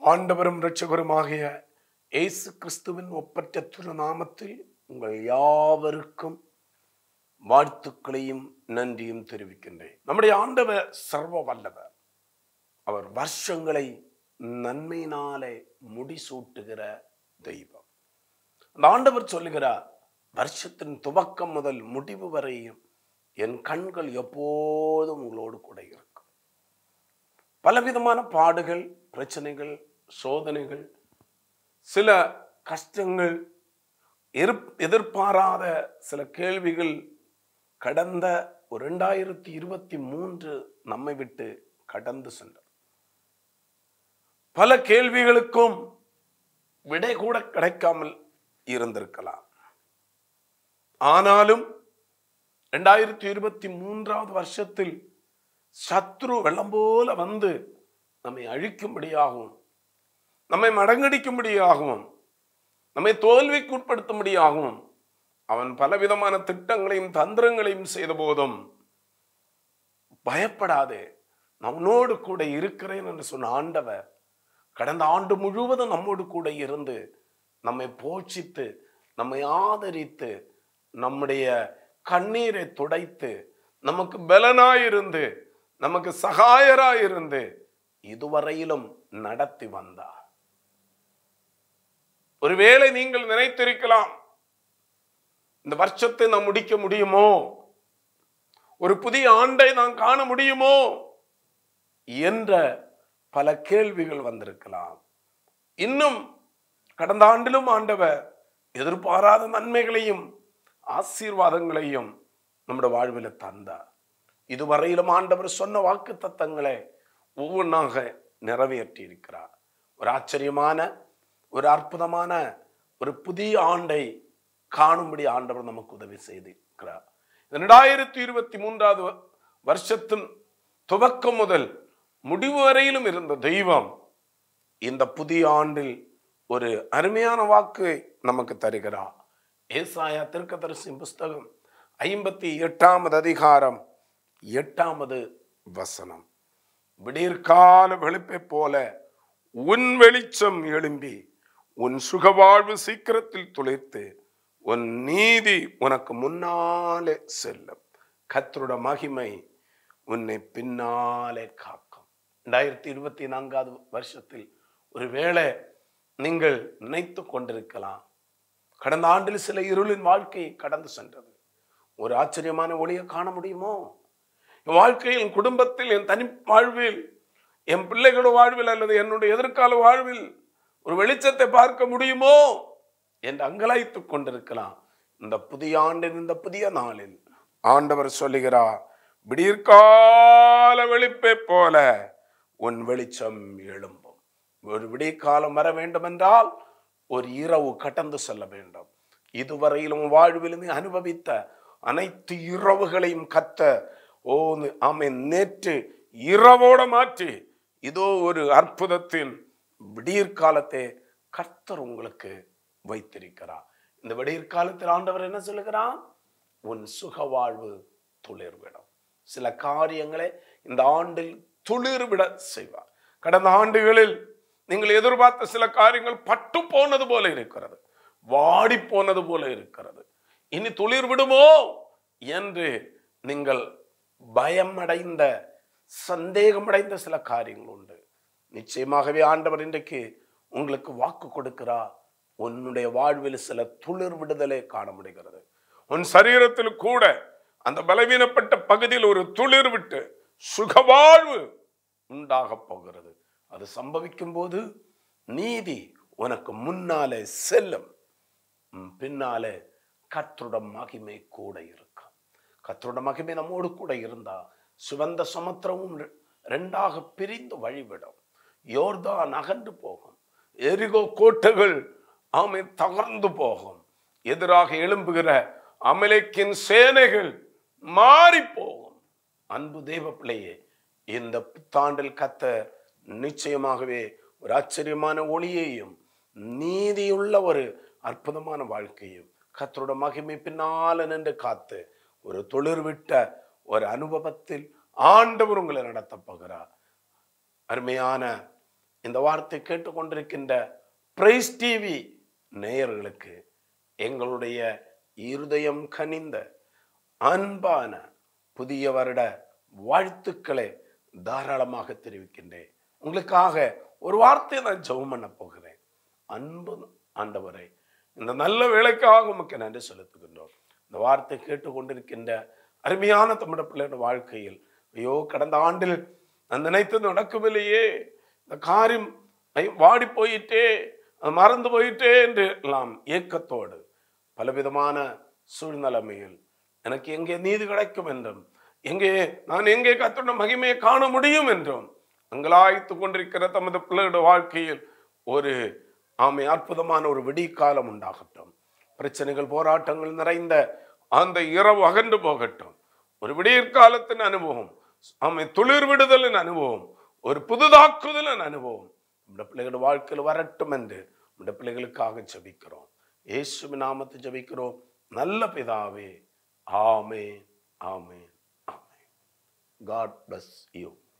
ஆண்டவரும் இரட்சகருமாகிய இயேசு கிறிஸ்துவின் ஒப்பற்ற திருநாமத்தில் உங்கள் யாவருக்கும் வாழ்த்துக்களையும் நன்றியும் தெரிவிக்கின்றேன் நம்முடைய ஆண்டவர் சர்வ வல்லவர் அவர் வருஷங்களை நன்மையினாலே முடிசூட்டுகிற தெய்வம் அந்த ஆண்டவர் சொல்லுகிறார் வருஷத்தின் துவக்கம் முதல் முடிவு வரையும் என் கண்கள் எப்போதும் உங்களோடு கூட இருக்கும் பலவிதமான பாடுகள் பிரச்சனைகள் சோதனைகள் சில கஷ்டங்கள் எதிர்- எதிர்பாராத சில கேள்விகள் கடந்த ஒரு ரெண்டாயிரத்தி இருபத்தி மூன்று நம்மை விட்டு கடந்து சென்றது பல கேள்விகளுக்கும் விடை கூட கிடைக்காமல் இருந்திருக்கலாம் ஆனாலும் ரெண்டாயிரத்தி இருபத்தி மூன்றாவது வருஷத்தில் சத்ரு வெள்ளம் போல வந்து நம்மை அழிக்கும்படியாகவும் நம்மை மடங்கடிக்கும்படியாகவும் நம்மை தோல்விக்கு உட்படுத்தும்படியாகவும் அவன் பலவிதமான திட்டங்களையும் தந்திரங்களையும் செய்த போதும் பயப்படாதே நான் உன்னோடு கூட இருக்கிறேன் என்று சொன்ன ஆண்டவர் கடந்த ஆண்டு முழுவதும் நம்மோடு கூட இருந்து நம்மை போஷித்து நம்மை ஆதரித்து நம்முடைய கண்ணீரை துடைத்து நமக்கு பலனாயிருந்து நமக்கு சகாயராயிருந்து இதுவரையிலும் நடத்தி வந்தார் ஒருவேளை நீங்கள் நினைத்திருக்கலாம் இந்த வருஷத்தை நாம் முடிக்க முடியுமோ ஒரு புதிய ஆண்டை நாம் காண முடியுமோ என்ற பல கேள்விகள் வந்திருக்கலாம் இன்னும் கடந்த ஆண்டிலும் ஆண்டவர் எதிர்பாராத நன்மைகளையும் ஆசீர்வாதங்களையும் நம்முடைய வாழ்வில் தந்தார் இதுவரையிலும் ஆண்டவர் சொன்ன வாக்கு தத்தங்களை ஒவ்வொன்றாக நிறைவேற்றி இருக்கிறார் ஒரு ஆச்சரியமான ஒரு அற்புதமான ஒரு புதிய ஆண்டை காணும்படி ஆண்டவர் நமக்கு உதவி செய்திருக்கிறார் இரண்டாயிரத்தி இருபத்தி மூன்றாவது வ- வருஷத்தின் துவக்கம் முதல் முடிவு வரையிலும் இருந்த தெய்வம் இந்த புதிய ஆண்டில் ஒரு அருமையான வாக்கு நமக்கு தருகிறார் ஏசாயா திருக்கதரிசி புஸ்தகம் ஐம்பத்தி எட்டாவது அதிகாரம் எட்டாவது வசனம் விடியற்கால வெளுப்பை போல உன் வெளிச்சம் எழும்பி உன் சுகவாழ்வு சீக்கிரத்தில் துளைத்து உன் நீதி உனக்கு முன்னாலே செல்லும் கர்த்தருடைய மகிமை உன்னை பின்னாலே காக்கும் ரெண்டாயிரத்தி இருபத்தி நான்காவது வருஷத்தில் ஒருவேளை நீங்கள் நினைத்து கொண்டிருக்கலாம் கடந்த ஆண்டில் சில இருளின் வாழ்க்கை கடந்து சென்றது ஒரு ஆச்சரியமான ஒளியை காண முடியுமோ என் வாழ்க்கையில் என் குடும்பத்தில் என் தனி வாழ்வில் என் பிள்ளைகளோட வாழ்வில் அல்லது என்னுடைய எதிர்கால வாழ்வில் ஒரு வெளிச்சத்தை பார்க்க முடியுமோ என்று அங்கலாய்த்துக் கொண்டிருக்கலாம் இந்த புதிய ஆண்டின் இந்த புதிய நாளில் ஆண்டவர் சொல்லுகிறார் விடியற்கால வெளிப்பை போல உன் வெளிச்சம் எழும்பும் ஒரு விடியற்காலம் வர வேண்டும் என்றால் ஒரு இரவு கடந்து செல்ல வேண்டும் இதுவரையிலும் வாழ்வில் நீ அனுபவித்த அனைத்து இரவுகளையும் கத்த ஓ ஆமை நேற்று இரவோட மாற்றி இதோ ஒரு அற்புதத்தின் விடியற்காலத்தை கர்த்தர் உங்களுக்கு வைத்திருக்கிறார் இந்த விடியற்காலத்தில் ஆண்டவர் என்ன சொல்லுகிறான் உன் சுக வாழ்வு துளிர்விடும் சில காரியங்களை இந்த ஆண்டில் துளிர்விட செய்வார் கடந்த ஆண்டுகளில் நீங்கள் எதிர்பார்த்த சில காரியங்கள் பட்டு போனது போல இருக்கிறது வாடி போனது போல இருக்கிறது இனி துளிர் விடுமோ என்று நீங்கள் பயமடைந்த சந்தேகமடைந்த சில காரியங்கள் உண்டு நிச்சயமாகவே ஆண்டவர் இன்றைக்கு உங்களுக்கு வாக்கு கொடுக்கிறார் உன்னுடைய வாழ்வில் சில துளிர் விடுதலை காண முடிகிறது உன் சரீரத்தில் கூட அந்த பலவீனப்பட்ட பகுதியில் ஒரு துளிர் விட்டு சுகவாழ்வு உண்டாக போகிறது அது சம்பவிக்கும் போது நீதி உனக்கு முன்னாலே செல்லும் உம் பின்னாலே கர்த்தருடைய மகிமை கூட இருக்கும் கர்த்தருடைய மகிமை நம்மோடு கூட இருந்தா சுவந்த சமுத்திரமும் ரெ- ரெண்டாக பிரிந்து வழிவிடும் யோர்தான் அகன்று போகும் எரிகோ கோட்டைகள் ஆமை தகர்ந்து போகும் எதிராக எழும்புகிற அமலேக்கின் சேனைகள் மாறி போகும் அன்பு தேவ பிள்ளையே இந்த புத்தாண்டில் கத்த நிச்சயமாகவே ஒரு ஆச்சரியமான ஒளியையும் நீதியுள்ள ஒரு அற்புதமான வாழ்க்கையும் கத்தரோட மகிமை பின்னால நின்று காத்து ஒரு தொழில் விட்ட ஒரு அனுபவத்தில் ஆண்டவர் உங்களை நடத்தப் போகிறார் அருமையான இந்த வார்த்தை கேட்டுக்கொண்டிருக்கின்ற பிரைஸ் டிவி நேயர்களுக்கு எங்களுடைய இருதயம் கனிந்த அன்பான புதிய வருட வாழ்த்துக்களை தாராளமாக தெரிவிக்கின்றேன் உங்களுக்காக ஒரு வார்த்தை நான் ஜெபம் பண்ண போகிறேன் அன்பு ஆண்டவரை இந்த நல்ல வேலைக்காக உமக்கு நன்றி செலுத்துகின்றோம் இந்த வார்த்தை கேட்டுக்கொண்டிருக்கின்ற அருமையான தமிழ் பிள்ளையோட வாழ்க்கையில் ஐயோ கடந்த ஆண்டில் நான் நினைத்தது நடக்கவில்லையே இந்த காரியம் ஐ, வாடி போயிட்டே அது மறந்து போயிட்டே என்று எல்லாம் ஏக்கத்தோடு பலவிதமான சூழ்நிலைமையில் எனக்கு எங்கே நீதி கிடைக்கும் என்றும் எங்கே நான் எங்கே கத்தோட மகிமையை காண முடியும் என்றும் அங்கலாய்த்து கொண்டிருக்கிற தமது பிள்ளையோட வாழ்க்கையில் ஒரு ஆமை அற்புதமான ஒரு விடிகாலம் உண்டாகட்டும் பிரச்சனைகள் போராட்டங்கள் நிறைந்த அந்த இரவு அகன்று போகட்டும் ஒரு விடியற்காலத்தின் அனுபவம் ஆமை துளிர் விடுதலின் அனுபவம் ஒரு புதுதாக்குதலின் அனுபவம் நம்முடைய பிள்ளைகளோட வாழ்க்கையில் வரட்டும் என்று நம்முடைய பிள்ளைகளுக்காக ஜெபிக்கிறோம் இயேசுவின் நாமத்தை ஜெபிக்கிறோம் நல்ல பிதாவே ஆமே ஆமே ஆமே காட் bless யூ